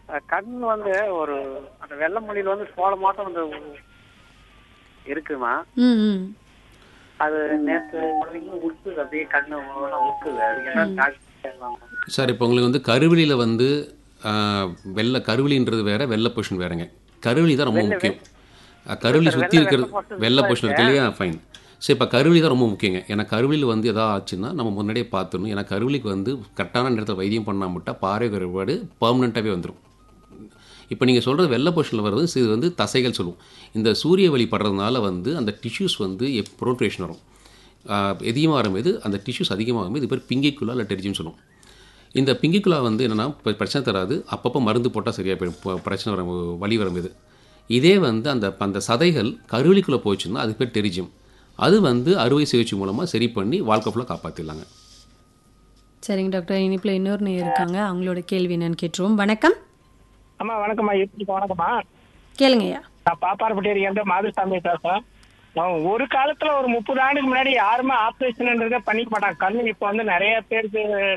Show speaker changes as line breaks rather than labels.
அஹ், கண் வந்து ஒரு அந்த வெள்ளை மொழியில வந்து சோள மாட்டம் வந்து இருக்குமா
ம் ம்
அது நேற்று குழந்தைங்க உடுக்குது அப்படியே கண்ணு உடுக்குது அது என்ன டாக்டர் கேட்கலாமா?
சார் இப்போ உங்களுக்கு வந்து கருவிலியில் வந்து ஆ, வெள்ளை கருவிலின்றது வேற வெள்ளை பொஷன் வேறங்க கருவிலி தான் ரொம்ப முக்கியம் அ, கருவிலி சுற்றி
வெள்ளை
இருக்கிறது
portion
வெள்ளை பொஷன் இருக்கு இல்லையா ஃபைன் சரி இப்போ கருவிலி தான் ரொம்ப முக்கியங்க ஏன்னா கருவிலியில் வந்து எதாவது ஆச்சுன்னா நம்ம முன்னாடியே பார்த்துடணும் ஏன்னா கருவிலிக்கு வந்து கரெக்டான நேரத்தில் வைத்தியம் பண்ணாம விட்டால் பாறை கருவாடு பர்மனெண்ட்டாகவே வந்துடும் இப்போ நீங்கள் சொல்கிறது வெள்ளை பொஷனில் வர்றது இது வந்து தசைகள் சொல்லுவோம் இந்த சூரிய ஒளி படுறதுனால வந்து அந்த டிஷ்யூஸ் வந்து ப்ரோட்ரேஷன் வரும் அதிகமாக வரும்போது அந்த டிஷ்யூஸ் அதிகமாகும் இது பேர் பிங்கிக்குலா இல்லை டெரிஜின்னு சொல்லுவோம் இந்த பிங்கிக்குலா வந்து என்னென்னா பிரச்சனை தராது அப்பப்போ மருந்து போட்டால் சரியாக போயிடும் ப- பிரச்சனை வரும் வலி வரும்போது இதே வந்து அந்த அந்த சதைகள் கருவிலிக்குள்ளே போச்சுன்னா அது பேர் டெரிஜியம் அது வந்து அறுவை சிகிச்சை மூலமாக சரி பண்ணி வாழ்க்கை ஃபுல்லாக காப்பாற்றிடலாங்க
சரிங்க டாக்டர் இனிப்பில் இன்னொரு நேர் இருக்காங்க அவங்களோட கேள்வி என்னன்னு கேட்டுருவோம் வணக்கம்
அம்மா வணக்கம்மா எப்படி வணக்கம்மா
கேளுங்கய்யா
நான் பாப்பாரப்பட்டி எந்த மாதுசாமி பேசுறேன் நான் ஒரு காலத்துல ஒரு முப்பது ஆண்டுக்கு முன்னாடி யாருமே ஆப்ரேஷன்ன்றதே பண்ணிக்க மாட்டாங்க கண்ணு இப்போ வந்து நிறைய பேருக்கு